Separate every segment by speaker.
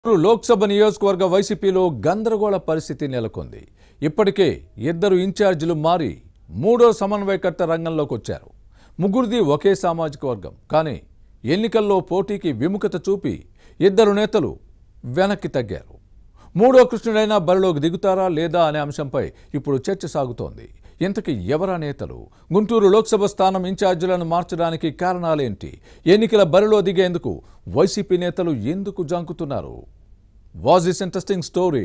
Speaker 1: లోక్సభ నియోజకవర్గ వైసీపీలో గందరగోళ పరిస్థితి నెలకొంది ఇప్పటికే ఇద్దరు ఇన్ఛార్జీలు మారి మూడో సమన్వయకర్త రంగంలోకి వచ్చారు ముగ్గురిది ఒకే సామాజిక వర్గం కానీ ఎన్నికల్లో పోటీకి విముఖత చూపి ఇద్దరు నేతలు వెనక్కి తగ్గారు మూడో కృష్ణుడైనా బరిలోకి దిగుతారా లేదా అనే అంశంపై ఇప్పుడు చర్చ సాగుతోంది ఇంతకీ ఎవరా నేతలు గుంటూరు లోక్సభ స్థానం ఇన్ఛార్జీలను మార్చడానికి కారణాలేంటి ఎన్నికల బరిలో దిగేందుకు వైసీపీ నేతలు ఎందుకు జంకుతున్నారు వాజ్ దిస్ ఇంట్రెస్టింగ్ స్టోరీ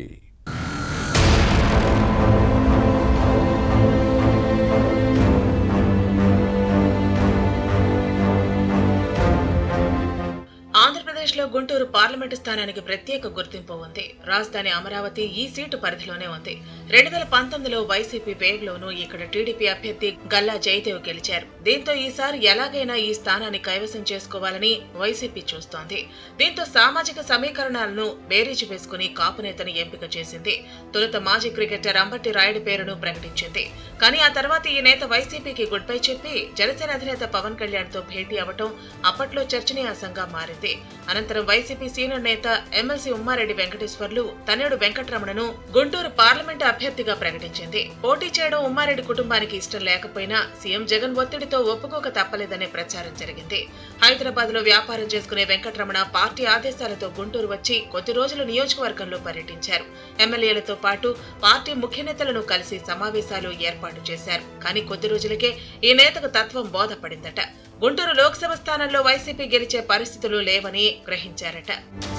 Speaker 2: ఆంధ్రప్రదేశ్లో గుంటూరు పార్లమెంటు స్థానానికి ప్రత్యేక గుర్తింపు ఉంది రాజధాని అమరావతి ఈ సీటు పరిధిలోనే ఉంది రెండు వేల పంతొమ్మిదిలో వైసీపీ పేరులోనూ ఇక్కడ టీడీపీ అభ్యర్థి గల్లా జయదేవ్ గెలిచారు దీంతో ఈసారి ఎలాగైనా ఈ స్థానాన్ని కైవసం చేసుకోవాలని వైసీపీ చూస్తోంది దీంతో సామాజిక సమీకరణాలను బేరీజు వేసుకుని కాపు నేతను ఎంపిక చేసింది తొలుత మాజీ క్రికెటర్ అంబట్టి రాయుడు పేరును ప్రకటించింది కానీ ఆ తర్వాత ఈ నేత వైసీపీకి గుడ్ బై చెప్పి జనసేన అధినేత పవన్ కళ్యాణ్ తో భేటీ అవ్వటం అప్పట్లో చర్చనీయాంశంగా మారింది అనంతరం వైసీపీ సీనియర్ నేత ఎమ్మెల్సీ ఉమ్మారెడ్డి వెంకటేశ్వర్లు తనయుడు వెంకటరమణను గుంటూరు పార్లమెంటు అభ్యర్థిగా ప్రకటించింది పోటీ చేయడం ఉమ్మారెడ్డి కుటుంబానికి ఇష్టం లేకపోయినా సీఎం జగన్ ఒత్తిడితో ఒప్పుకోక తప్పలేదనే ప్రచారం జరిగింది హైదరాబాద్ లో వ్యాపారం చేసుకునే వెంకటరమణ పార్టీ ఆదేశాలతో గుంటూరు వచ్చి కొద్ది రోజులు నియోజకవర్గంలో పర్యటించారు ఎమ్మెల్యేలతో పాటు పార్టీ ముఖ్య నేతలను కలిసి సమావేశాలు ఏర్పాటు చేశారు కానీ కొద్ది రోజులకే ఈ నేతకు తత్వం బోధపడిందట గుంటూరు లోక్సభ స్థానంలో వైసీపీ గెలిచే పరిస్థితులు లేవని గ్రహించారట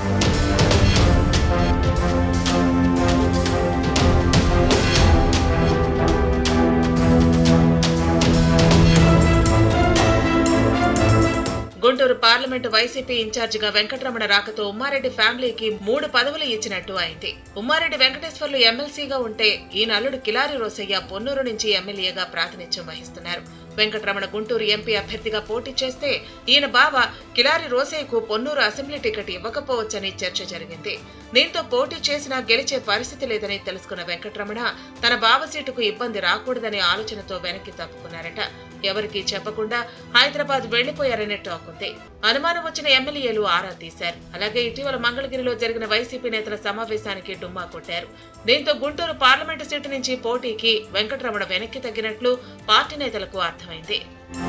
Speaker 2: గుంటూరు పార్లమెంటు వైసీపీ ఇన్ఛార్జిగా వెంకటరమణ రాకతో ఉమ్మారెడ్డి ఫ్యామిలీకి మూడు పదవులు ఇచ్చినట్టు అయింది ఉమ్మారెడ్డి వెంకటేశ్వర్లు ఎమ్మెల్సీగా ఉంటే ఈ నల్లుడు కిలారి రోసయ్య పొన్నూరు నుంచి ఎమ్మెల్యేగా ప్రాతినిధ్యం వహిస్తున్నారు వెంకటరమణ గుంటూరు ఎంపీ అభ్యర్థిగా పోటీ చేస్తే ఈయన బావ కిలారి రోసయ్యకు పొన్నూరు అసెంబ్లీ టికెట్ ఇవ్వకపోవచ్చని చర్చ జరిగింది దీంతో పోటీ చేసినా గెలిచే పరిస్థితి లేదని తెలుసుకున్న వెంకటరమణ తన బావ సీటుకు ఇబ్బంది రాకూడదనే ఆలోచనతో వెనక్కి తప్పుకున్నారట ఎవరికీ చెప్పకుండా హైదరాబాద్ వెళ్లిపోయారనే టాక్ ఉంది అనుమానం వచ్చిన ఎమ్మెల్యేలు ఆరా తీశారు అలాగే ఇటీవల మంగళగిరిలో జరిగిన వైసీపీ నేతల సమావేశానికి డుమ్మా కొట్టారు దీంతో గుంటూరు పార్లమెంటు సీటు నుంచి పోటీకి వెంకటరమణ వెనక్కి తగ్గినట్లు పార్టీ నేతలకు అర్థమైంది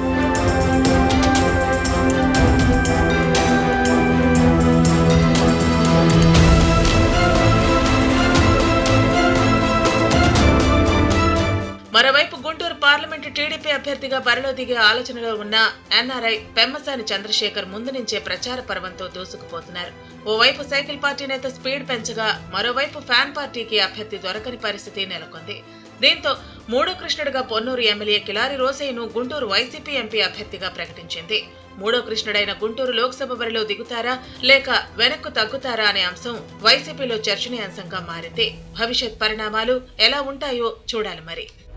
Speaker 2: మరోవైపు గుంటూరు పార్లమెంటు టీడీపీ అభ్యర్థిగా బరిలో దిగే ఆలోచనలో ఉన్న ఎన్ఆర్ఐ పెమ్మసాని చంద్రశేఖర్ ముందు నుంచే ప్రచార పర్వంతో దూసుకుపోతున్నారు ఓవైపు సైకిల్ పార్టీ నేత స్పీడ్ పెంచగా మరోవైపు ఫ్యాన్ పార్టీకి అభ్యర్థి దొరకని పరిస్థితి నెలకొంది దీంతో మూడో కృష్ణుడిగా పొన్నూరు ఎమ్మెల్యే కిలారి రోసయ్యను గుంటూరు వైసీపీ ఎంపీ అభ్యర్థిగా ప్రకటించింది మూడో కృష్ణుడైన గుంటూరు లోక్సభ బరిలో దిగుతారా లేక వెనక్కు తగ్గుతారా అనే అంశం వైసీపీలో చర్చనీయాంశంగా మారింది భవిష్యత్ పరిణామాలు ఎలా ఉంటాయో చూడాలి మరి